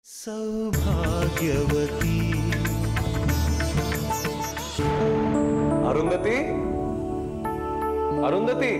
ಸೌಭಾಗ್ಯವತಿ ಅರುಂಧತಿ ಅರುಂಧತಿ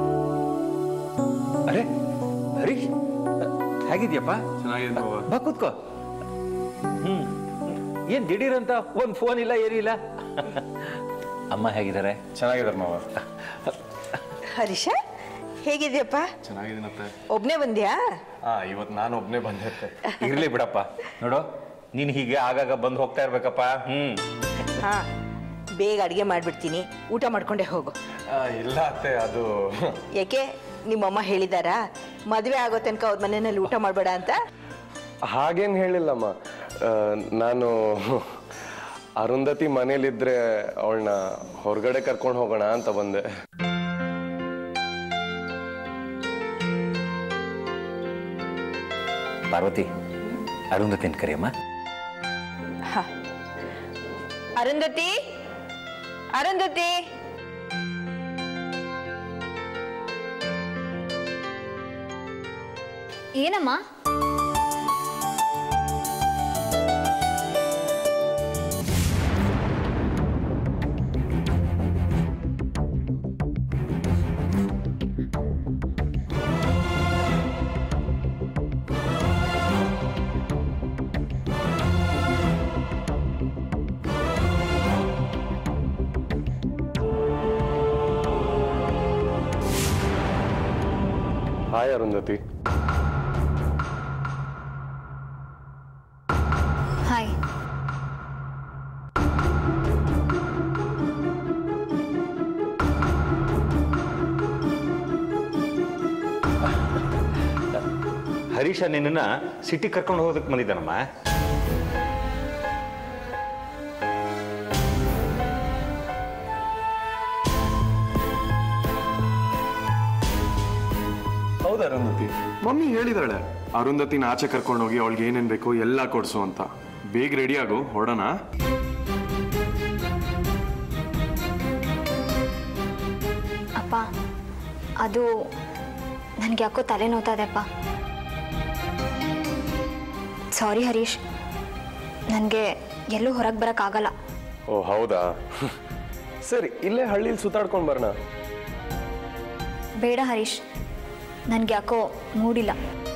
ಅರೆ ಹರೀಶ್ ಹೇಗಿದ್ಯಪ್ಪ ಚೆನ್ನಾಗಿದೆ ಬಾ ಕೂತ್ಕೋ ಹ್ಮ್ ಏನ್ ದಿಢೀರಂತ ಒಂದ್ ಫೋನ್ ಇಲ್ಲ ಏನಿಲ್ಲ ಅಮ್ಮ ಹೇಗಿದ್ದಾರೆ ಚೆನ್ನಾಗಿದ್ದಾರೆ ಮಾವ ಹರೀಶ ಹೇಗಿದ್ಯಪ್ಪ ಚೆನ್ನಾಗಿದ್ದೀನತ್ತೆ ಒಬ್ನೇ ಬಂದ್ಯಾ ಹಾ ಇವತ್ತು ನಾನು ಒಬ್ನೇ ಬಂದಿರ್ತೆ ಇರ್ಲಿ ಬಿಡಪ್ಪ ನೋಡು ನೀನ್ ಹೀಗೆ ಆಗಾಗ ಬಂದು ಹೋಗ್ತಾ ಇರ್ಬೇಕಪ್ಪ ಹ್ಮ್ ಹಾ ಬೇಗ ಅಡುಗೆ ಮಾಡ್ಬಿಡ್ತೀನಿ ಊಟ ಮಾಡ್ಕೊಂಡೆ ಹೋಗು ಆ, ಇಲ್ಲ ಅತ್ತೆ ಅದು ಯಾಕೆ ನಿಮ್ಮಮ್ಮ ಹೇಳಿದಾರಾ ಮದುವೆ ಆಗೋ ತನಕ ಅವ್ರ ಮನೆಯಲ್ಲಿ ಊಟ ಮಾಡಬೇಡ ಅಂತ ಹಾಗೇನ್ ಹೇಳಿಲ್ಲಮ್ಮ ಆ, ನಾನು ಅರುಂಧತಿ ಮನೇಲಿದ್ರೆ ಅವಳನ್ನ ಹೊರಗಡೆ ಕರ್ಕೊಂಡು ಹೋಗೋಣ ಅಂತ ಬಂದೆ ಪಾರ್ವತಿ ಅರುಂಧತಿನ ಕರಿಯಮ್ಮ ಹಾ ಅರುಂಧತಿ ಅರುಂಧತಿ ಏನಮ್ಮ ಹಾಯ್ ಅರುಂಧತಿ ಹಾಯ್ ಹರೀಶ ನಿನ್ನ ಸಿಟಿ ಕರ್ಕೊಂಡು ಹೋಗೋದಕ್ಕೆ ಬಂದಿದ್ದಾನಮ್ಮ ಹೌದು ಅರುಂಧತಿ ಮಮ್ಮಿ ಹೇಳಿದಾಳೆ ಅರುಂಧತಿನ ಆಚೆ ಕರ್ಕೊಂಡು ಹೋಗಿ ಅವಳಿಗೆ ಏನೇನ್ ಬೇಕು ಎಲ್ಲ ಕೊಡ್ಸು ಅಂತ ಬೇಗ ರೆಡಿ ಆಗು ಹೊರಡೋಣ ಅಪ್ಪ ಅದು ನನಗೆ ಯಾಕೋ ತಲೆ ನೋವ್ತಾ ಇದೆಪ್ಪ ಸಾರಿ ಹರೀಶ್ ನನಗೆ ಎಲ್ಲೂ ಹೊರಗೆ ಬರೋಕ್ಕಾಗಲ್ಲ ಓ ಹೌದಾ ಸರಿ ಇಲ್ಲೇ ಹಳ್ಳಿಲಿ ಸುತ್ತಾಡ್ಕೊಂಡು ಬರೋಣ ಬೇಡ ಹರೀಶ್ ನನಗೆ ಯಾಕೋ ಮೂಡಿಲ್ಲ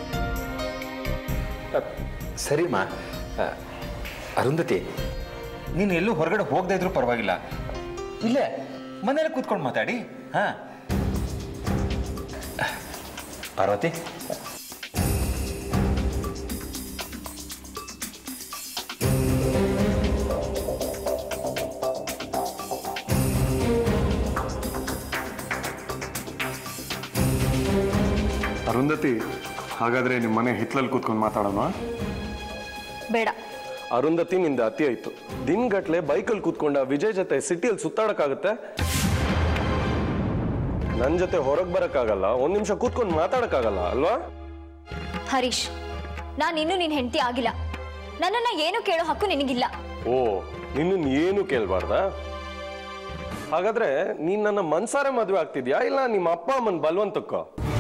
ಸರಿಮ್ಮ ಆ, ಅರುಂಧತಿ ನೀನು ಎಲ್ಲೂ ಹೊರಗಡೆ ಹೋಗದೇ ಇದ್ರೂ ಪರವಾಗಿಲ್ಲ ಇಲ್ಲೇ ಮನೇಲಿ ಕೂತ್ಕೊಂಡು ಮಾತಾಡಿ ಹಾ ಪಾರ್ವತಿ ಅರುಂಧತಿ ಹಾಗಾದ್ರೆ ನಿಮ್ಮ ಮನೆ ಹಿತ್ಲಲ್ಲಿ ಕೂತ್ಕೊಂಡು ಮಾತಾಡೋಣ ಬೇಡ ಅರುಂಧತಿ ನಿಂದ ಅತಿ ಆಯ್ತು ದಿನಗಟ್ಲೆ ಬೈಕಲ್ಲಿ ಕೂತ್ಕೊಂಡ ವಿಜಯ್ ಜೊತೆ ಸಿಟಿಯಲ್ಲಿ ಸುತ್ತಾಡಕ್ಕಾಗತ್ತೆ ನನ್ ಜೊತೆ ಹೊರಗೆ ಬರಕ್ಕಾಗಲ್ಲ ಒಂದ್ ನಿಮಿಷ ಕೂತ್ಕೊಂಡು ಮಾತಾಡಕ್ಕಾಗಲ್ಲ ಅಲ್ವಾ ಹರೀಶ್ ನಾನು ಇನ್ನೂ ನಿನ್ನ ಹೆಂಡತಿ ಆಗಿಲ್ಲ ನನ್ನನ್ನು ಏನು ಕೇಳೋ ಹಕ್ಕು ನಿನಗಿಲ್ಲ ಓ ನಿನ್ನ ಏನು ಕೇಳ್ಬಾರ್ದಾ ಹಾಗಾದ್ರೆ ನೀನ್ ನನ್ನ ಮನ್ಸಾರೆ ಮದ್ವೆ ಆಗ್ತಿದ್ಯಾ ಇಲ್ಲ ನಿಮ್ಮ ಅಪ್ಪ ಅಮ್ಮನ್ ಬಲ್ವಂತಕ್ಕ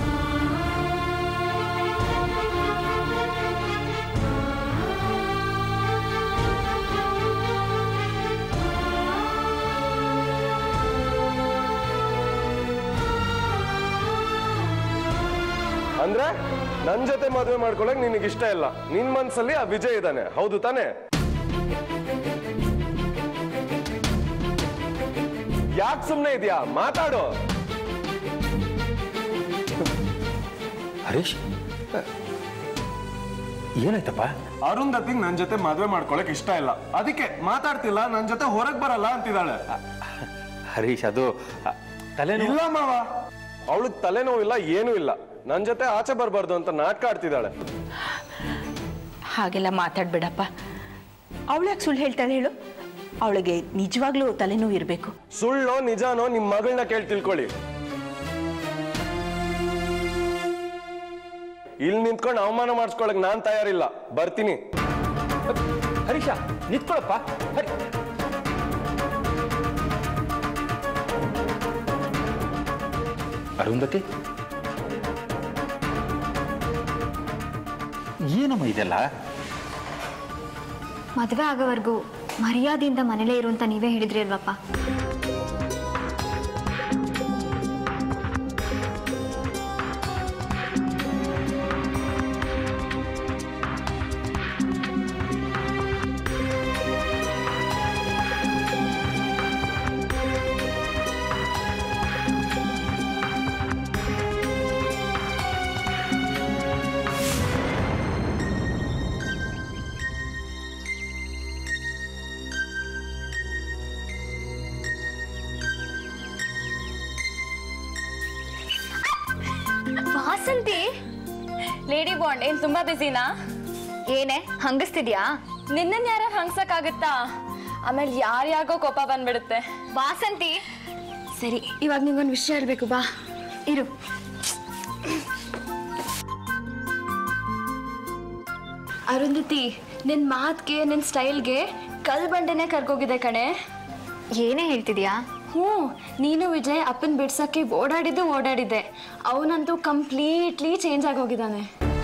ಅಂದ್ರೆ ನನ್ ಜೊತೆ ಮದುವೆ ಮಾಡ್ಕೊಳಕ್ ನಿನಗೆ ಇಷ್ಟ ಇಲ್ಲ ನಿನ್ ಮನ್ಸಲ್ಲಿ ಆ ವಿಜಯ್ ಇದ್ದಾನೆ ಹೌದು ತಾನೇ ಯಾಕೆ ಸುಮ್ನೆ ಇದೆಯಾ ಮಾತಾಡು ಹರೀಶ್ ಆ, ಏನಾಯ್ತಪ್ಪ ಅರುಂಧತಿಗ್ ನನ್ ಜೊತೆ ಮದ್ವೆ ಮಾಡ್ಕೊಳಕ್ ಇಷ್ಟ ಇಲ್ಲ ಅದಕ್ಕೆ ಮಾತಾಡ್ತಿಲ್ಲ ನನ್ ಜೊತೆ ಹೊರಗ್ ಬರಲ್ಲ ಅಂತಿದ್ದಾಳೆ ಹರೀಶ್ ಅದು ಆ, ತಲೆನೋವು ಇಲ್ಲ ಮಾವ ಅವಳಿಗೆ ತಲೆನೋವಿಲ್ಲ ಏನೂ ಇಲ್ಲ ನನ್ ಜೊತೆ ಆಚೆ ಬರ್ಬಾರ್ದು ಅಂತ ನಾಟಕ ಆಡ್ತಿದ್ದಾಳೆ ಹಾಗೆಲ್ಲ ಮಾತಾಡ್ಬೇಡಪ್ಪ ಅವಳು ಯಾಕೆ ಸುಳ್ಳು ಹೇಳ್ತಾಳೆ ಹೇಳು ಅವಳಿಗೆ ನಿಜವಾಗ್ಲೂ ತಲೆನೋವು ಇರಬೇಕು ಸುಳ್ಳೋ ನಿಜಾನೋ ನಿಮ್ ಮಗಳನ್ನ ಕೇಳಿ ತಿಳ್ಕೊಳ್ಳಿ ಇಲ್ಲಿ ನಿಂತ್ಕೊಂಡು ಅವಮಾನ ಮಾಡಿಸ್ಕೊಳಕ್ ನಾನ್ ತಯಾರಿಲ್ಲ ಬರ್ತೀನಿ ಹರೀಶ ನಿಂತ್ಕೊಳಪ್ಪ ಹರಿ ಅರುಂಧತಿ ಏನಮ್ಮ ಇದೆಲ್ಲ ಮದುವೆ ಆಗೋವರೆಗೂ ಮರ್ಯಾದೆಯಿಂದ ಮನೇಲೇ ಇರು ಅಂತ ನೀವೇ ಹೇಳಿದ್ರಿ ಅಲ್ವಪ್ಪ ವಾಸಂತಿ ಲೇಡಿ ಬಾಂಡ್ ಏನ್ ತುಂಬಾ ಬಿಸಿನಾ ಏನೇ ಹಂಗಸ್ತಿದ್ಯಾ ನಿನ್ನನ್ ಯಾರು ಹಂಗ್ಸಕ್ಕಾಗತ್ತಾ ಆಮೇಲೆ ಯಾರ್ಯಾಗೋ ಕೋಪ ಬಂದ್ಬಿಡುತ್ತೆ ವಾಸಂತಿ ಸರಿ ಇವಾಗ ನಿಂಗೊಂದು ವಿಷಯ ಹೇಳ್ಬೇಕು ಬಾ ಇರು ಅರುಂಧತಿ ನಿನ್ ಮಾತ್ಗೆ ನಿನ್ ಸ್ಟೈಲ್ಗೆ ಕಲ್ ಬಂಡೆನೆ ಕರ್ಕೋಗಿದೆ ಕಣೆ ಏನೇ ಹೇಳ್ತಿದ್ಯಾ ಹ್ಞೂ ನೀನು ವಿಜಯ್ ಅಪ್ಪನ್ ಬಿಡ್ಸಕ್ಕೆ ಓಡಾಡಿದ್ದು ಓಡಾಡಿದ್ದೆ ಅವನಂತೂ ಕಂಪ್ಲೀಟ್ಲಿ ಚೇಂಜ್ ಆಗೋಗಿದ್ದಾನೆ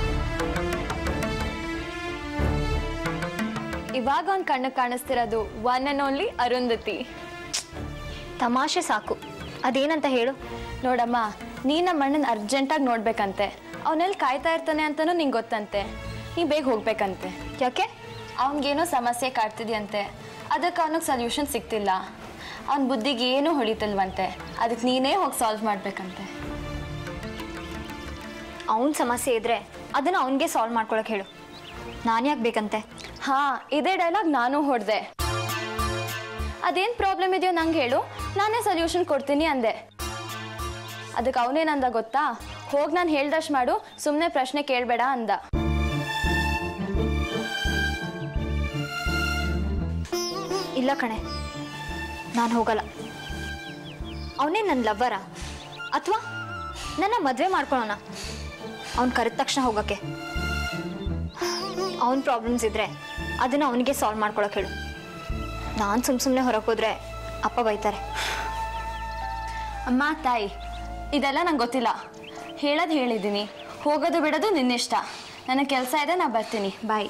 ಇವಾಗ ಅವ್ನ್ ಕಣ್ಣಿಗೆ ಕಾಣಿಸ್ತಿರೋದು ಒನ್ ಅಂಡ್ ಓನ್ಲಿ ಅರುಂಧತಿ ತಮಾಷೆ ಸಾಕು ಅದೇನಂತ ಹೇಳು ನೋಡಮ್ಮ ನೀ ನಮ್ಮ ಅಣ್ಣನ ಅರ್ಜೆಂಟಾಗಿ ನೋಡ್ಬೇಕಂತೆ ಅವನಲ್ಲಿ ಕಾಯ್ತಾ ಇರ್ತಾನೆ ಅಂತನೂ ನಿಂಗೆ ಗೊತ್ತಂತೆ ನೀ ಬೇಗ ಹೋಗ್ಬೇಕಂತೆ ಯಾಕೆ ಅವನಿಗೇನೋ ಸಮಸ್ಯೆ ಕಾಡ್ತಿದ್ಯಂತೆ ಅದಕ್ಕೆ ಅವನಿಗೆ ಸೊಲ್ಯೂಷನ್ ಸಿಗ್ತಿಲ್ಲ ಅವನ ಬುದ್ಧಿಗೆ ಏನೂ ಹೊಳಿತಿಲ್ವಂತೆ ಅದಕ್ಕೆ ನೀನೇ ಹೋಗಿ ಸಾಲ್ವ್ ಮಾಡ್ಬೇಕಂತೆ ಅವನ ಸಮಸ್ಯೆ ಇದ್ರೆ ಅದನ್ನ ಅವನಿಗೆ ಸಾಲ್ವ್ ಮಾಡ್ಕೊಳಕ್ ಹೇಳು ನಾನು ಯಾಕೆ ಬೇಕಂತೆ ಹಾ ಇದೇ ಡೈಲಾಗ್ ನಾನು ಹೊಡೆದೆ ಅದೇನು ಪ್ರಾಬ್ಲಮ್ ಇದೆಯೋ ನಂಗೆ ಹೇಳು ನಾನೇ ಸೊಲ್ಯೂಷನ್ ಕೊಡ್ತೀನಿ ಅಂದೆ ಅದಕ್ಕೆ ಅವನೇನಂದ ಗೊತ್ತಾ ಹೋಗಿ ನಾನು ಹೇಳ್ದಷ್ಟು ಮಾಡು ಸುಮ್ಮನೆ ಪ್ರಶ್ನೆ ಕೇಳಬೇಡ ಅಂದ ಇಲ್ಲ ಕಣೆ ನಾನು ಹೋಗಲ್ಲ ಅವನೇ ನನ್ನ ಲವ್ವರ ಅಥವಾ ನನ್ನ ಮದುವೆ ಮಾಡ್ಕೊಳ್ಳೋಣ ಅವ್ನು ಕರೆದ ತಕ್ಷಣ ಹೋಗಕ್ಕೆ ಅವನ ಪ್ರಾಬ್ಲಮ್ಸ್ ಇದ್ರೆ ಅದನ್ನ ಅವನಿಗೆ ಸಾಲ್ವ್ ಮಾಡ್ಕೊಳಕ್ ಹೇಳು ನಾನು ಸುಮ್ ಸುಮ್ಮನೆ ಹೊರಗೆ ಹೋದ್ರೆ ಅಪ್ಪ ಬೈತಾರೆ ಅಮ್ಮ ತಾಯಿ ಇದೆಲ್ಲ ನಂಗೆ ಗೊತ್ತಿಲ್ಲ ಹೇಳೋದು ಹೇಳಿದ್ದೀನಿ ಹೋಗೋದು ಬಿಡೋದು ನಿನ್ನಿಷ್ಟ ನನಗೆ ಕೆಲಸ ಇದೆ ನಾ ಬರ್ತೀನಿ ಬಾಯ್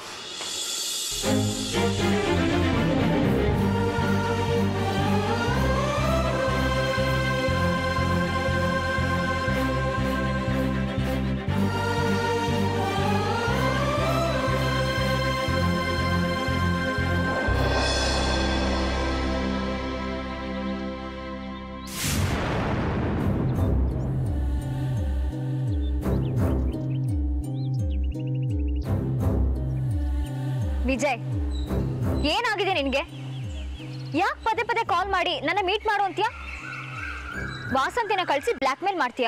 ವಿಜಯ್ ಏನಾಗಿದೆ ನಿನಗೆ ಯಾಕೆ ಪದೇ ಪದೇ ಕಾಲ್ ಮಾಡಿ ನನ್ನ ಮೀಟ್ ಮಾಡು ಅಂತೀಯಾ ವಾಸಂತಿನ ಕಳಿಸಿ ಬ್ಲ್ಯಾಕ್ ಮೇಲ್ ಮಾಡ್ತೀಯಾ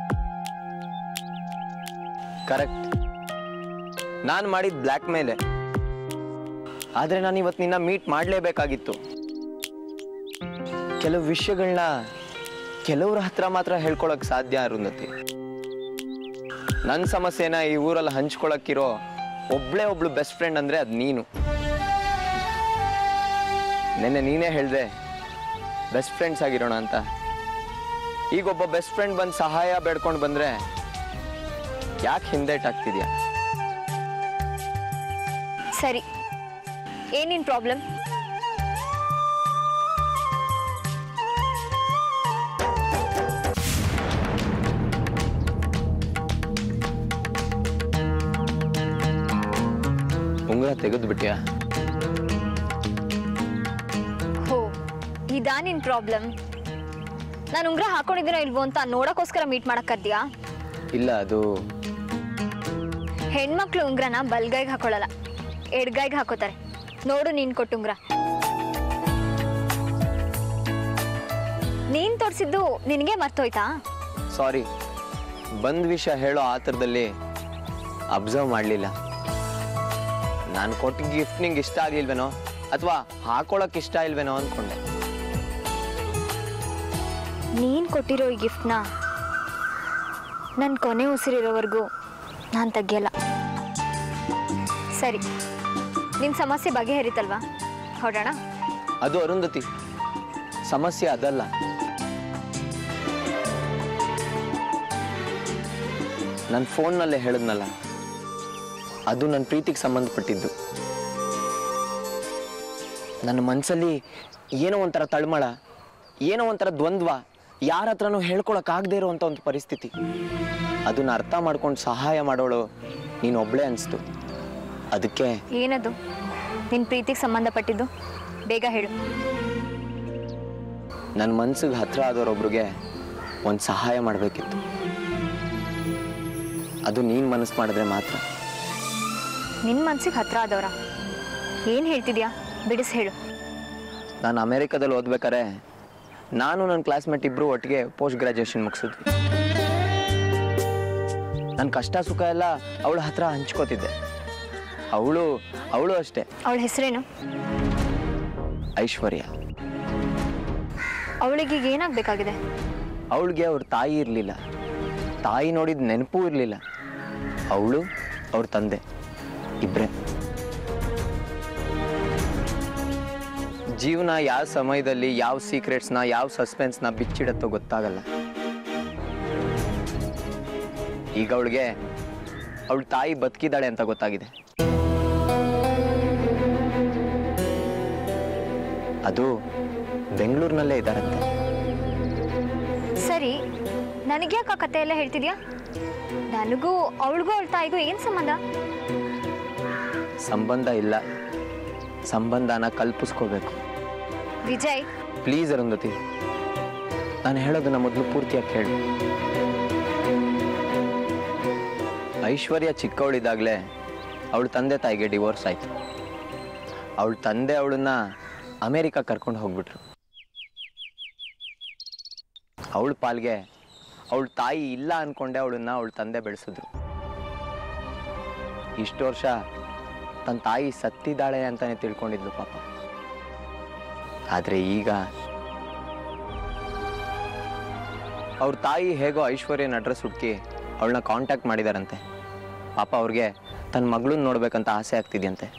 ಕರೆಕ್ಟ್ ನಾನು ಮಾಡಿದ ಬ್ಲ್ಯಾಕ್ ಮೇಲೆ ಆದರೆ ನಾನು ಇವತ್ತು ನಿನ್ನ ಮೀಟ್ ಮಾಡಲೇಬೇಕಾಗಿತ್ತು ಕೆಲವು ವಿಷಯಗಳನ್ನ ಕೆಲವ್ರ ಹತ್ರ ಮಾತ್ರ ಹೇಳ್ಕೊಳಕ್ ಸಾಧ್ಯ ಅರುಂಧತಿ ನನ್ನ ಸಮಸ್ಯೆನ ಈ ಊರಲ್ಲಿ ಹಂಚ್ಕೊಳಕ್ಕಿರೋ ಒಬ್ಳೇ ಒಬ್ಳು ಬೆಸ್ಟ್ ಫ್ರೆಂಡ್ ಅಂದ್ರೆ ಅದು ನೀನು ನಿನ್ನೆ ನೀನೇ ಹೇಳ್ದೆ ಬೆಸ್ಟ್ ಫ್ರೆಂಡ್ಸ್ ಆಗಿರೋಣ ಅಂತ ಈಗ ಒಬ್ಬ ಬೆಸ್ಟ್ ಫ್ರೆಂಡ್ ಬಂದು ಸಹಾಯ ಬೇಡ್ಕೊಂಡು ಬಂದ್ರೆ ಯಾಕೆ ಹಿಂದೇಟಾಗ್ತಿದ್ಯಾ ಸರಿ ಏನಿನ್ ಪ್ರಾಬ್ಲಮ್ ಉಂಗುರ ತೆಗೆದು ಬಿಟ್ಯಾ ಹೋ ಇದಾ ನಿನ್ ಪ್ರಾಬ್ಲಮ್ ನಾನು ಉಂಗ್ರ ಹಾಕೊಂಡಿದ್ದೀನೋ ಇಲ್ವೋ ಅಂತ ನೋಡಕ್ಕೋಸ್ಕರ ಮೀಟ್ ಮಾಡಕ್ ಕರ್ದ್ಯಾ ಇಲ್ಲ ಅದು ಹೆಣ್ಮಕ್ಳು ಉಂಗ್ರನ ಬಲ್ಗೈಗೆ ಹಾಕೊಳ್ಳಲ್ಲ ಎಡ್ಗೈಗೆ ಹಾಕೋತಾರೆ ನೋಡು ನೀನ್ ಕೊಟ್ಟು ಉಂಗ್ರ ನೀನ್ ತೋರ್ಸಿದ್ದು ನಿನಗೆ ಮರ್ತೋಯ್ತಾ ಸಾರಿ ಬಂದ್ ವಿಷಯ ಹೇಳೋ ಆತರದಲ್ಲಿ ಅಬ್ಸರ್ವ್ ಮಾಡಲಿಲ್ಲ ನಾನು ಕೊಟ್ಟ ಗಿಫ್ಟ್ ನಿಂಗೆ ಇಷ್ಟ ಆಗ್ಲಿಲ್ವೇನೋ ಅಥವಾ ಹಾಕೊಳಕ್ ಇಷ್ಟ ಇಲ್ವೇನೋ ಅನ್ಕೊಂಡೆ ನೀನ್ ಕೊಟ್ಟಿರೋ ಈ ಗಿಫ್ಟ್ನ ನನ್ನ ಕೊನೆ ಉಸಿರಿರೋವರೆಗೂ ನಾನು ತೆಗಿಯಲ್ಲ ಸರಿ ನಿನ್ನ ಸಮಸ್ಯೆ ಬಗೆಹರಿತಲ್ವಾ ಹೊರಡೋಣ ಅದು ಅರುಂಧತಿ ಸಮಸ್ಯೆ ಅದಲ್ಲ ನನ್ನ ಫೋನ್ನಲ್ಲೇ ಹೇಳಿದ್ನಲ್ಲ ಅದು ನನ್ನ ಪ್ರೀತಿಗೆ ಸಂಬಂಧಪಟ್ಟಿದ್ದು ನನ್ನ ಮನಸ್ಸಲ್ಲಿ ಏನೋ ಒಂಥರ ತಳಮಳ ಏನೋ ಒಂಥರ ದ್ವಂದ್ವ ಯಾರ ಹತ್ರನೂ ಹೇಳ್ಕೊಳಕ್ಕಾಗದೇ ಇರುವಂಥ ಒಂದು ಪರಿಸ್ಥಿತಿ ಅದನ್ನ ಅರ್ಥ ಮಾಡ್ಕೊಂಡು ಸಹಾಯ ಮಾಡೋಳು ನೀನು ಒಬ್ಳೇ ಅನಿಸ್ತು ಅದಕ್ಕೆ ಏನದು ನಿನ್ನ ಪ್ರೀತಿಗೆ ಸಂಬಂಧಪಟ್ಟಿದ್ದು ಬೇಗ ಹೇಳು ನನ್ನ ಮನ್ಸಿಗೆ ಹತ್ರ ಆದವರೊಬ್ರಿಗೆ ಒಂದು ಸಹಾಯ ಮಾಡಬೇಕಿತ್ತು ಅದು ನೀನು ಮನಸ್ಸು ಮಾಡಿದ್ರೆ ಮಾತ್ರ ನಿನ್ನ ಮನ್ಸಿಗೆ ಹತ್ರ ಆದವ್ರ ಏನು ಹೇಳ್ತಿದ್ಯಾ ಬಿಡಿಸಿ ಹೇಳು ನಾನು ಅಮೇರಿಕಾದಲ್ಲಿ ಓದ್ಬೇಕಾರೆ ನಾನು ನನ್ನ ಕ್ಲಾಸ್ಮೇಟ್ ಇಬ್ಬರು ಒಟ್ಟಿಗೆ ಪೋಸ್ಟ್ ಗ್ರಾಜುಯೇಷನ್ ಮುಗಿಸಿದ್ವಿ ನನ್ನ ಕಷ್ಟ ಸುಖ ಎಲ್ಲ ಅವಳ ಹತ್ರ ಹಂಚ್ಕೋತಿದ್ದೆ ಅವಳು ಅವಳು ಅಷ್ಟೇ ಅವಳ ಹೆಸರೇನು ಐಶ್ವರ್ಯ ಅವಳಿಗೆ ಈಗ ಏನಾಗಬೇಕಾಗಿದೆ ಅವಳಿಗೆ ಅವ್ರ ತಾಯಿ ಇರಲಿಲ್ಲ ತಾಯಿ ನೋಡಿದ ನೆನಪೂ ಇರಲಿಲ್ಲ ಅವಳು ಅವ್ರ ತಂದೆ ಇಬ್ಬರೇ ಜೀವನ ಯಾವ ಸಮಯದಲ್ಲಿ ಯಾವ ಸೀಕ್ರೆಟ್ಸ್ನ ಯಾವ ಸಸ್ಪೆನ್ಸ್ನ ಬಿಚ್ಚಿಡತ್ತೋ ಗೊತ್ತಾಗಲ್ಲ ಈಗ ಅವಳಿಗೆ ಅವಳ ತಾಯಿ ಬದುಕಿದ್ದಾಳೆ ಅಂತ ಗೊತ್ತಾಗಿದೆ ಅದು ಬೆಂಗಳೂರಿನಲ್ಲೇ ಇದ್ದಾರಂತೆ ಸರಿ ನನಗ್ಯಾಕೆ ಆ ಕತೆ ಎಲ್ಲ ಹೇಳ್ತಿದ್ಯಾ ನನಗೂ ಅವಳಿಗೂ ಅವಳ ತಾಯಿಗೂ ಏನು ಸಂಬಂಧ ಸಂಬಂಧ ಇಲ್ಲ ಸಂಬಂಧನ ಕಲ್ಪಿಸ್ಕೋಬೇಕು ವಿಜಯ್ ಪ್ಲೀಸ್ ಅರುಂಧತಿ ನಾನು ಹೇಳೋದನ್ನ ಮೊದಲು ಪೂರ್ತಿಯಾಗಿ ಕೇಳು ಐಶ್ವರ್ಯ ಚಿಕ್ಕವಳಿದ್ದಾಗಲೇ ಅವಳ ತಂದೆ ತಾಯಿಗೆ ಡಿವೋರ್ಸ್ ಆಯಿತು ಅವಳ ತಂದೆ ಅವಳನ್ನ ಅಮೇರಿಕಾ ಕರ್ಕೊಂಡು ಹೋಗ್ಬಿಟ್ರು ಅವಳ ಪಾಲ್ಗೆ ಅವಳ ತಾಯಿ ಇಲ್ಲ ಅನ್ಕೊಂಡೆ ಅವಳನ್ನ ಅವಳ ತಂದೆ ಬೆಳೆಸಿದ್ರು ಇಷ್ಟು ವರ್ಷ ತನ್ನ ತಾಯಿ ಸತ್ತಿದ್ದಾಳೆ ಅಂತಾನೆ ತಿಳ್ಕೊಂಡಿದ್ಲು ಪಾಪ ಆದರೆ ಈಗ ಅವ್ರ ತಾಯಿ ಹೇಗೋ ಐಶ್ವರ್ಯನ ಅಡ್ರೆಸ್ ಹುಡುಕಿ ಅವಳನ್ನ ಕಾಂಟ್ಯಾಕ್ಟ್ ಮಾಡಿದಾರಂತೆ ಪಾಪ ಅವ್ರಿಗೆ ತನ್ನ ಮಗಳನ್ನ ನೋಡ್ಬೇಕಂತ ಆಸೆ ಆಗ್ತಿದ್ಯಂತೆ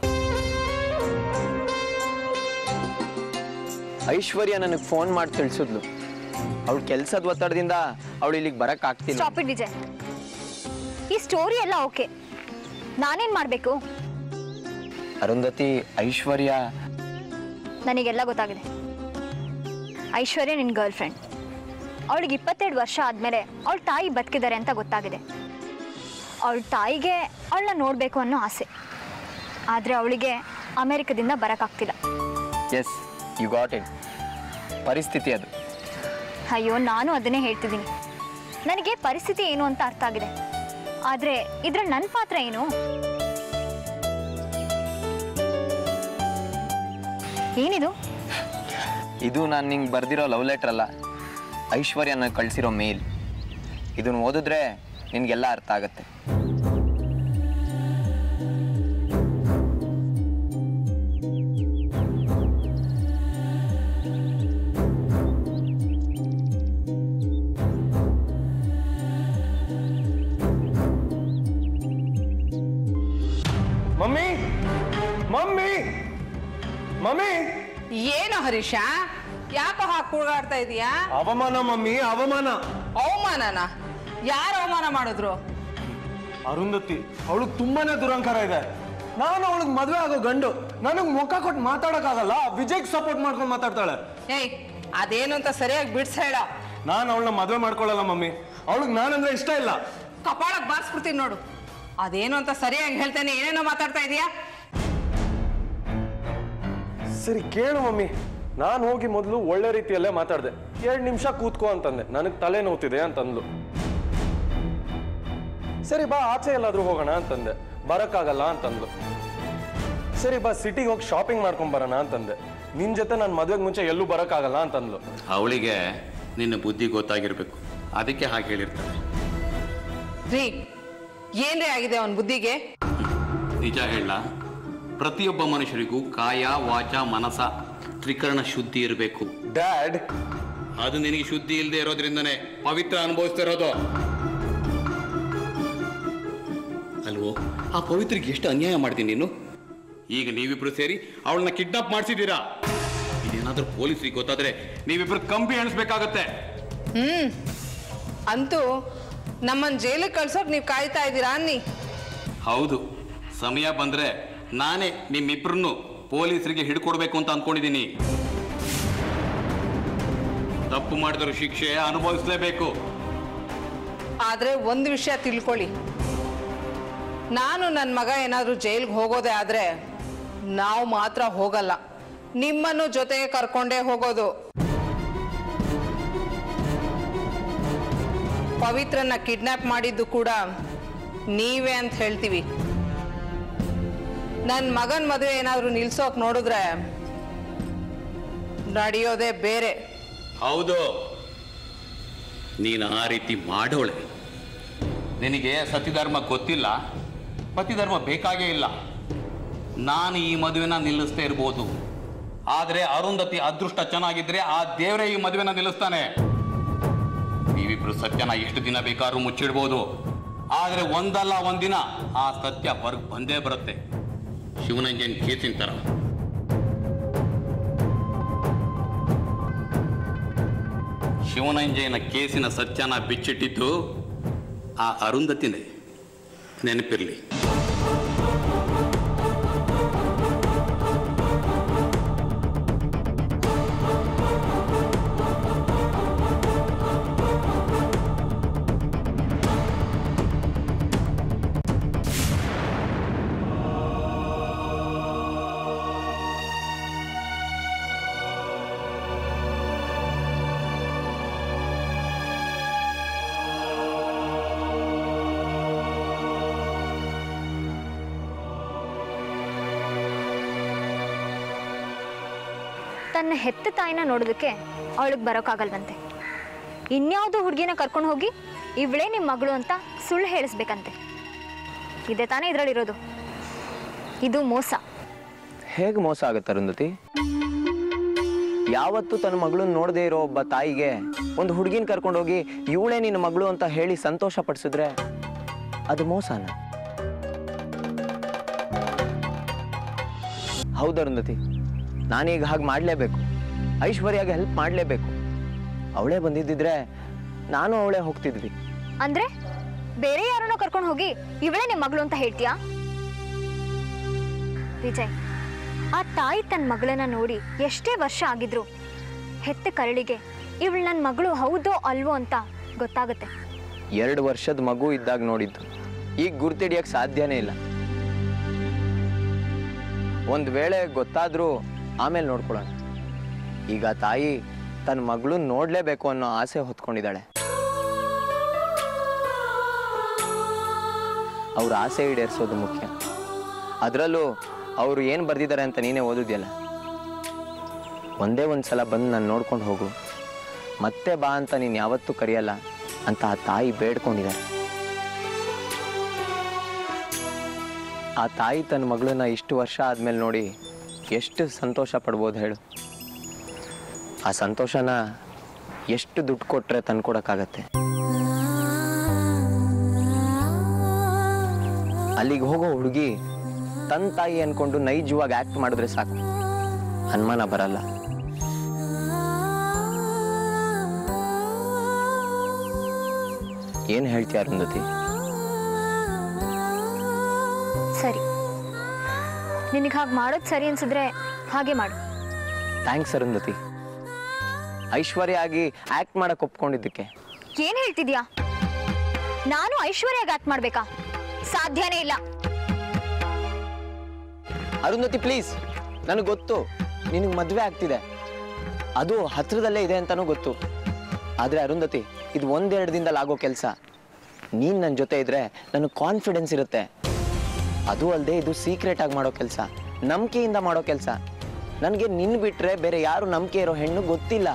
ಐಶ್ವರ್ಯ ನನಗೆ ಫೋನ್ ಮಾಡಿ ತಿಳಿಸಿದ್ಲು ಅವಳ ಕೆಲಸದ ಒತ್ತಡದಿಂದ ಅವಳು ಇಲ್ಲಿಗೆ ಬರಕ್ ಆಗ್ತಿಲ್ಲ ಸ್ಟಾಪ್ ಇಟ್ ವಿಜಯ್ ಈ ಸ್ಟೋರಿ ಎಲ್ಲ ಓಕೆ ನಾನೇನು ಮಾಡಬೇಕು ಅರುಂಧತಿ ಐಶ್ವರ್ಯ ನನಗೆಲ್ಲ ಗೊತ್ತಾಗಿದೆ ಐಶ್ವರ್ಯ ನಿನ್ನ ಗರ್ಲ್ ಫ್ರೆಂಡ್ ಅವಳಿಗೆ ಇಪ್ಪತ್ತೆರಡು ವರ್ಷ ಆದಮೇಲೆ ಅವಳ ತಾಯಿ ಬದುಕಿದ್ದಾರೆ ಅಂತ ಗೊತ್ತಾಗಿದೆ ಅವಳ ತಾಯಿಗೆ ಅವಳನ್ನ ನೋಡಬೇಕು ಅನ್ನೋ ಆಸೆ ಆದರೆ ಅವಳಿಗೆ ಅಮೆರಿಕದಿಂದ ಬರೋಕ್ಕಾಗ್ತಿಲ್ಲ ಎಸ್ ಯು ಗಾಟ್ ಇಟ್ ಪರಿಸ್ಥಿತಿ ಅದು ಅಯ್ಯೋ ನಾನು ಅದನ್ನೇ ಹೇಳ್ತಿದ್ದೀನಿ ನನಗೆ ಪರಿಸ್ಥಿತಿ ಏನು ಅಂತ ಅರ್ಥ ಆಗಿದೆ ಆದರೆ ಇದ್ರಲ್ಲಿ ನನ್ನ ಪಾತ್ರ ಏನು ಏನಿದು ಇದು ನಾನು ನಿಂಗೆ ಬರ್ದಿರೋ ಲವ್ ಲೆಟರ್ ಅಲ್ಲ ಐಶ್ವರ್ಯನ ಕಳಿಸಿರೋ ಮೇಲ್ ಇದನ್ನು ಓದಿದ್ರೆ ನಿನಗೆಲ್ಲ ಅರ್ಥ ಆಗತ್ತೆ ಮಮ್ಮಿ ಮಮ್ಮಿ ಮಮ್ಮಿ ಏನು ಹರೀಶ ಯಾಕೋ ಹಾಕಿ ಕೂಗಾಡ್ತಾ ಇದೀಯಾ ಅವಮಾನ ಮಮ್ಮಿ ಅವಮಾನ ಅವಮಾನನ ಯಾರು ಅವಮಾನ ಮಾಡಿದ್ರು ಅರುಂಧತಿ ಅವಳಿಗೆ ತುಂಬಾನೇ ದುರಂಕಾರ ಇದೆ ನಾನು ಅವಳಿಗೆ ಮದ್ವೆ ಆಗೋ ಗಂಡು ನನಗ್ ಮುಖ ಕೊಟ್ಟು ಮಾತಾಡಕ್ಕಾಗಲ್ಲ ವಿಜಯ್ಗೆ ಸಪೋರ್ಟ್ ಮಾಡ್ಕೊಂಡು ಮಾತಾಡ್ತಾಳೆ ಏಯ್ ಅದೇನು ಅಂತ ಸರಿಯಾಗಿ ಬಿಡ್ಸ್ ಹೇಳ ನಾನು ಅವಳನ್ನ ಮದ್ವೆ ಮಾಡ್ಕೊಳ್ಳಲ್ಲ ಮಮ್ಮಿ ಅವಳಿಗೆ ನಾನಂದ್ರೆ ಇಷ್ಟ ಇಲ್ಲ ಕಪಾಳಕ್ ಬಾರಿಸ್ಬಿಡ್ತೀನಿ ನೋಡು ಅದೇನು ಅಂತ ಸರಿಯಾಗಿ ಹೇಳ್ತೇನೆ ಏನೇನೋ ಮಾತಾಡ್ತಾ ಇದೀಯಾ ಸರಿ ಕೇಳು ಮಮ್ಮಿ ನಾನು ಹೋಗಿ ಮೊದಲು ಒಳ್ಳೆ ರೀತಿಯಲ್ಲೇ ಮಾತಾಡಿದೆ ಎರಡು ನಿಮಿಷ ಕೂತ್ಕೋ ಅಂತಂದೆ ನನಗೆ ತಲೆ ನೋವ್ತಿದೆ ಅಂತಂದ್ಲು ಸರಿ ಬಾ ಆಚೆ ಎಲ್ಲಾದ್ರೂ ಹೋಗೋಣ ಅಂತಂದೆ ಬರಕ್ಕಾಗಲ್ಲ ಅಂತಂದ್ಲು ಸರಿ ಬಾ ಸಿಟಿಗೆ ಹೋಗಿ ಶಾಪಿಂಗ್ ಮಾಡ್ಕೊಂಡ್ ಬರೋಣ ಅಂತಂದೆ ನಿನ್ ಜೊತೆ ನಾನು ಮದ್ವೆಗೆ ಮುಂಚೆ ಎಲ್ಲೂ ಬರಕ್ಕಾಗಲ್ಲ ಅಂತಂದ್ಲು ಅವಳಿಗೆ ನಿನ್ನ ಬುದ್ಧಿ ಗೊತ್ತಾಗಿರ್ಬೇಕು ಅದಕ್ಕೆ ಹಾಗೆ ಹೇಳಿರ್ತಾಳೆ ರೀ ಏನ್ರಿ ಆಗಿದೆ ಅವನ ಬುದ್ಧಿಗೆ ನಿಜ ಹೇಳ ಪ್ರತಿಯೊಬ್ಬ ಮನುಷ್ಯರಿಗೂ ಕಾಯ ವಾಚ ಮನಸ ತ್ರಿಕರಣ ಶುದ್ಧಿ ಇರಬೇಕು ಡ್ಯಾಡ್ ಅದು ನಿನಗೆ ಶುದ್ಧಿ ಇಲ್ಲದೆ ಇರೋದ್ರಿಂದನೇ ಪವಿತ್ರ ಅನುಭವಿಸ್ತಾ ಇರೋದು ಅಲ್ವೋ ಆ ಪವಿತ್ರಿಗೆ ಎಷ್ಟು ಅನ್ಯಾಯ ಮಾಡ್ತೀನಿ ನೀನು ಈಗ ನೀವಿಬ್ರು ಸೇರಿ ಅವಳನ್ನ ಕಿಡ್ನಾಪ್ ಮಾಡಿಸಿದ್ದೀರಾ ಇದೇನಾದ್ರೂ ಪೊಲೀಸರಿಗೆ ಗೊತ್ತಾದ್ರೆ ನೀವಿಬ್ರು ಕಂಬಿ ಎಣಿಸ್ಬೇಕಾಗತ್ತೆ ಹ್ಮ್ ಅಂತೂ ನಮ್ಮನ್ನ ಜೈಲಿಗೆ ಕಳ್ಸೋಕ್ ನೀವು ಕಾಯ್ತಾ ಇದ್ದೀರಾ ಅನ್ನಿ ಹೌದು ಸಮಯ ಬಂದ್ರೆ ನಾನೇ ನಿಮ್ಮಿಬ್ರನ್ನು ಪೊಲೀಸರಿಗೆ ಹಿಡ್ಕೊಡ್ಬೇಕು ಅಂತ ಅನ್ಕೊಂಡಿದ್ದೀನಿ ತಪ್ಪು ಮಾಡಿದ್ರು ಶಿಕ್ಷೆ ಅನುಭವಿಸಲೇಬೇಕು ಆದರೆ ಒಂದು ವಿಷಯ ತಿಳ್ಕೊಳ್ಳಿ ನಾನು ನನ್ನ ಮಗ ಏನಾದರೂ ಜೈಲ್ಗೆ ಹೋಗೋದೇ ಆದರೆ ನಾವು ಮಾತ್ರ ಹೋಗಲ್ಲ ನಿಮ್ಮನ್ನು ಜೊತೆಗೆ ಕರ್ಕೊಂಡೇ ಹೋಗೋದು ಪವಿತ್ರನ ಕಿಡ್ನಾಪ್ ಮಾಡಿದ್ದು ಕೂಡ ನೀವೇ ಅಂತ ಹೇಳ್ತೀವಿ ನನ್ನ ಮಗನ ಮದುವೆ ಏನಾದರೂ ನಿಲ್ಸೋಕ್ ನೋಡಿದ್ರೆ ನಡೆಯೋದೇ ಬೇರೆ ಹೌದು ನೀನು ಆ ರೀತಿ ಮಾಡೋಳೆ ನಿನಗೆ ಸತಿಧರ್ಮ ಗೊತ್ತಿಲ್ಲ ಪತಿಧರ್ಮ ಬೇಕಾಗೇ ಇಲ್ಲ ನಾನು ಈ ಮದುವೆನ ನಿಲ್ಲಿಸ್ತೇ ಇರ್ಬೋದು ಆದರೆ ಅರುಂಧತಿ ಅದೃಷ್ಟ ಚೆನ್ನಾಗಿದ್ರೆ ಆ ದೇವರೇ ಈ ಮದುವೆನ ನಿಲ್ಲಿಸ್ತಾನೆ ನೀವಿಬ್ರು ಸತ್ಯನ ಎಷ್ಟು ದಿನ ಬೇಕಾದ್ರೂ ಮುಚ್ಚಿಡ್ಬೋದು ಆದರೆ ಒಂದಲ್ಲ ಒಂದಿನ ಆ ಸತ್ಯ ಹೊರಗೆ ಬಂದೇ ಬರುತ್ತೆ ಶಿವನಂಜನ್ ಕೇಸಿನ ಥರ ಶಿವನಂಜಯನ ಕೇಸಿನ ಸತ್ಯನ ಬಿಚ್ಚಿಟ್ಟಿದ್ದು ಆ ಅರುಂಧತಿನೇ ನೆನಪಿರಲಿ ತನ್ನ ಹೆತ್ತ ತಾಯಿನ ನೋಡೋದಕ್ಕೆ ಅವಳಿಗೆ ಬರೋಕ್ಕಾಗಲ್ವಂತೆ ಇನ್ಯಾವುದೋ ಹುಡುಗಿನ ಕರ್ಕೊಂಡು ಹೋಗಿ ಇವಳೇ ನಿಮ್ಮ ಮಗಳು ಅಂತ ಸುಳ್ಳು ಹೇಳಿಸ್ಬೇಕಂತೆ ಇದೆ ತಾನೇ ಇದರಲ್ಲಿರೋದು ಇದು ಮೋಸ ಹೇಗೆ ಮೋಸ ಆಗುತ್ತೆ ಅರುಂಧತಿ ಯಾವತ್ತು ತನ್ನ ಮಗಳನ್ನ ನೋಡದೇ ಇರೋ ಒಬ್ಬ ತಾಯಿಗೆ ಒಂದು ಹುಡುಗಿನ ಕರ್ಕೊಂಡೋಗಿ ಇವಳೇ ನಿನ್ನ ಮಗಳು ಅಂತ ಹೇಳಿ ಸಂತೋಷ ಪಡಿಸಿದ್ರೆ ಅದು ಮೋಸನ ಹೌದು ಅರುಂಧತಿ ನಾನೀಗ ಹಾಗೆ ಮಾಡಲೇಬೇಕು ಐಶ್ವರ್ಯಾಗೆ ಹೆಲ್ಪ್ ಮಾಡಲೇಬೇಕು ಅವಳೇ ಬಂದಿದ್ದಿದ್ರೆ ನಾನು ಅವಳೇ ಹೋಗ್ತಿದ್ವಿ ಅಂದ್ರೆ ಬೇರೆ ಯಾರನ್ನೋ ಕರ್ಕೊಂಡು ಹೋಗಿ ಇವಳೇ ನಿಮ್ಮ ಮಗಳು ಅಂತ ಹೇಳ್ತೀಯಾ ವಿಜಯ್ ಆ ತಾಯಿ ತನ್ನ ಮಗಳನ್ನ ನೋಡಿ ಎಷ್ಟೇ ವರ್ಷ ಆಗಿದ್ರು ಹೆತ್ತ ಕರಳಿಗೆ ಇವಳು ನನ್ನ ಮಗಳು ಹೌದೋ ಅಲ್ವೋ ಅಂತ ಗೊತ್ತಾಗುತ್ತೆ ಎರಡು ವರ್ಷದ ಮಗು ಇದ್ದಾಗ ನೋಡಿದ್ದು ಈಗ ಗುರ್ತಿಡಿಯಕ್ಕೆ ಸಾಧ್ಯನೇ ಇಲ್ಲ ಒಂದು ವೇಳೆ ಗೊತ್ತಾದ್ರೂ ಆಮೇಲೆ ನೋಡ್ಕೊಳ್ಳೋಣ ಈಗ ತಾಯಿ ತನ್ನ ಮಗಳು ನೋಡ್ಲೇಬೇಕು ಅನ್ನೋ ಆಸೆ ಹೊತ್ಕೊಂಡಿದ್ದಾಳೆ ಅವ್ರ ಆಸೆ ಈಡೇರಿಸೋದು ಮುಖ್ಯ ಅದರಲ್ಲೂ ಅವರು ಏನು ಬರ್ದಿದ್ದಾರೆ ಅಂತ ನೀನೇ ಓದಿದ್ಯಲ್ಲ ಒಂದೇ ಒಂದು ಸಲ ಬಂದು ನಾನು ನೋಡ್ಕೊಂಡು ಹೋಗು ಮತ್ತೆ ಬಾ ಅಂತ ನೀನು ಯಾವತ್ತೂ ಕರೆಯಲ್ಲ ಅಂತ ಆ ತಾಯಿ ಬೇಡ್ಕೊಂಡಿದ್ದಾರೆ ಆ ತಾಯಿ ತನ್ನ ಮಗಳನ್ನ ಇಷ್ಟು ವರ್ಷ ಆದ್ಮೇಲೆ ನೋಡಿ ಎಷ್ಟು ಸಂತೋಷ ಪಡ್ಬೋದು ಹೇಳು ಆ ಸಂತೋಷನ ಎಷ್ಟು ದುಡ್ಡು ಕೊಟ್ರೆ ತಂದ್ಕೊಡಕ್ಕಾಗತ್ತೆ ಅಲ್ಲಿಗೆ ಹೋಗೋ ಹುಡುಗಿ ತನ್ನ ತಾಯಿ ಅನ್ಕೊಂಡು ನೈಜವಾಗಿ ಆಕ್ಟ್ ಮಾಡಿದ್ರೆ ಸಾಕು ಅನುಮಾನ ಬರಲ್ಲ ಏನು ಹೇಳ್ತೀಯ ಅರುಂಧತಿ ಸರಿ ನಿನಗೆ ಹಾಗೆ ಮಾಡೋದು ಸರಿ ಅನ್ಸಿದ್ರೆ ಹಾಗೆ ಮಾಡು ಥ್ಯಾಂಕ್ಸ್ ಅರುಂಧತಿ ಐಶ್ವರ್ಯ ಆಗಿ ಆಕ್ಟ್ ಮಾಡಕ್ ಒಪ್ಕೊಂಡಿದ್ದಕ್ಕೆ ಏನ್ ಹೇಳ್ತಿದ್ಯಾ ನಾನು ಐಶ್ವರ್ಯಾಗ ಆಕ್ಟ್ ಮಾಡ್ಬೇಕಾ ಸಾಧ್ಯನೇ ಇಲ್ಲ ಅರುಂಧತಿ ಪ್ಲೀಸ್ ನನಗೆ ಗೊತ್ತು ನಿನಗೆ ಮದುವೆ ಆಗ್ತಿದೆ ಅದು ಹತ್ರದಲ್ಲೇ ಇದೆ ಅಂತಾನೂ ಗೊತ್ತು ಆದರೆ ಅರುಂಧತಿ ಇದು ಒಂದೆರಡು ದಿನದಲ್ಲಿ ಆಗೋ ಕೆಲಸ ನೀನು ನನ್ನ ಜೊತೆ ಇದ್ರೆ ನನಗೆ ಕಾನ್ಫಿಡೆನ್ಸ್ ಇರುತ್ತೆ ಅದು ಅಲ್ಲದೆ ಇದು ಸೀಕ್ರೆಟ್ ಆಗಿ ಮಾಡೋ ಕೆಲಸ ನಂಬಿಕೆಯಿಂದ ಮಾಡೋ ಕೆಲಸ ನನಗೆ ನಿನ್ನ ಬಿಟ್ರೆ ಬೇರೆ ಯಾರು ನಂಬಿಕೆ ಇರೋ ಹೆಣ್ಣು ಗೊತ್ತಿಲ್ಲ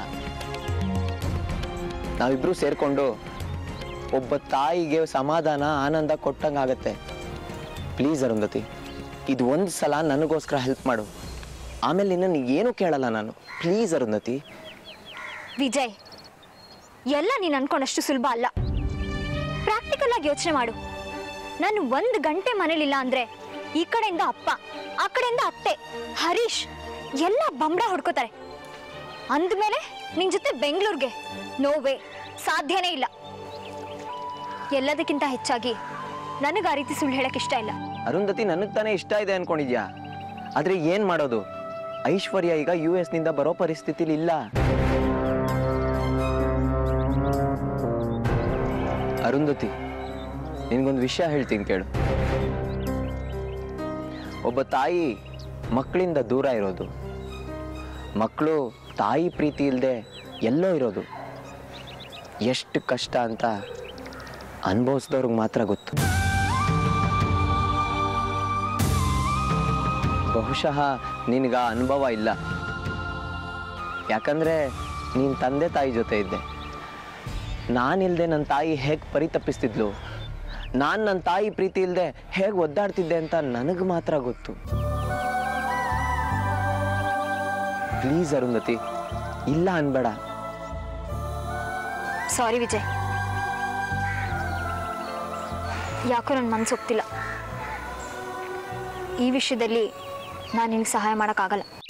ನಾವಿಬ್ರು ಸೇರ್ಕೊಂಡು ಒಬ್ಬ ತಾಯಿಗೆ ಸಮಾಧಾನ ಆನಂದ ಕೊಟ್ಟಂಗಾಗತ್ತೆ ಪ್ಲೀಸ್ ಅರುಂಧತಿ ಇದು ಒಂದು ಸಲ ನನಗೋಸ್ಕರ ಹೆಲ್ಪ್ ಮಾಡು ಆಮೇಲೆ ನಿನ್ನನ್ನು ಏನು ಕೇಳಲ್ಲ ನಾನು ಪ್ಲೀಸ್ ಅರುಂಧತಿ ವಿಜಯ್ ಎಲ್ಲ ನೀನು ಅನ್ಕೊಂಡಷ್ಟು ಸುಲಭ ಅಲ್ಲ ಪ್ರಾಕ್ಟಿಕಲ್ ಆಗಿ ಯೋಚನೆ ಮಾಡು ನಾನು ಒಂದು ಗಂಟೆ ಮನೇಲಿಲ್ಲ ಅಂದ್ರೆ ಈ ಕಡೆಯಿಂದ ಅಪ್ಪ ಆ ಕಡೆಯಿಂದ ಅತ್ತೆ ಹರೀಶ್ ಎಲ್ಲ ಬಂಬಡ ಹೊಡ್ಕೋತಾರೆ ಅಂದಮೇಲೆ ನಿನ್ ಜೊತೆ ಬೆಂಗಳೂರಿಗೆ ನೋವೇ ಸಾಧ್ಯನೇ ಇಲ್ಲ ಎಲ್ಲದಕ್ಕಿಂತ ಹೆಚ್ಚಾಗಿ ನನಗೆ ಆ ರೀತಿ ಸುಳ್ಳು ಹೇಳಕ್ ಇಷ್ಟ ಇಲ್ಲ ಅರುಂಧತಿ ನನಗೆ ತಾನೇ ಇಷ್ಟ ಇದೆ ಅನ್ಕೊಂಡಿದ್ಯಾ ಆದರೆ ಏನು ಮಾಡೋದು ಐಶ್ವರ್ಯ ಈಗ ಯು ಎಸ್ನಿಂದ ಬರೋ ಪರಿಸ್ಥಿತಿಲಿ ಇಲ್ಲ ಅರುಂಧತಿ ನಿನಗೊಂದು ವಿಷಯ ಹೇಳ್ತೀನಿ ಕೇಳು ಒಬ್ಬ ತಾಯಿ ಮಕ್ಕಳಿಂದ ದೂರ ಇರೋದು ಮಕ್ಕಳು ತಾಯಿ ಪ್ರೀತಿ ಇಲ್ಲದೆ ಎಲ್ಲೋ ಇರೋದು ಎಷ್ಟು ಕಷ್ಟ ಅಂತ ಅನುಭವಿಸಿದವ್ರಿಗೆ ಮಾತ್ರ ಗೊತ್ತು ಬಹುಶಃ ನಿನಗ ಅನುಭವ ಇಲ್ಲ ಯಾಕಂದ್ರೆ ನೀನು ತಂದೆ ತಾಯಿ ಜೊತೆ ಇದ್ದೆ ನಾನಿಲ್ದೆ ನನ್ನ ತಾಯಿ ಹೇಗೆ ಪರಿತಪ್ಪಿಸ್ತಿದ್ಲು ನಾನು ನನ್ನ ತಾಯಿ ಪ್ರೀತಿ ಇಲ್ಲದೆ ಹೇಗೆ ಒದ್ದಾಡ್ತಿದ್ದೆ ಅಂತ ನನಗೆ ಮಾತ್ರ ಗೊತ್ತು ಪ್ಲೀಸ್ ಅರುಂಧತಿ ಇಲ್ಲ ಅನ್ಬೇಡ ಸಾರಿ ವಿಜಯ್ ಯಾಕೋ ನನ್ನ ಮನ್ಸು ಒಪ್ತಿಲ್ಲ ಈ ವಿಷಯದಲ್ಲಿ ನಾನು ನಿನಗೆ ಸಹಾಯ ಮಾಡೋಕ್ಕಾಗಲ್ಲ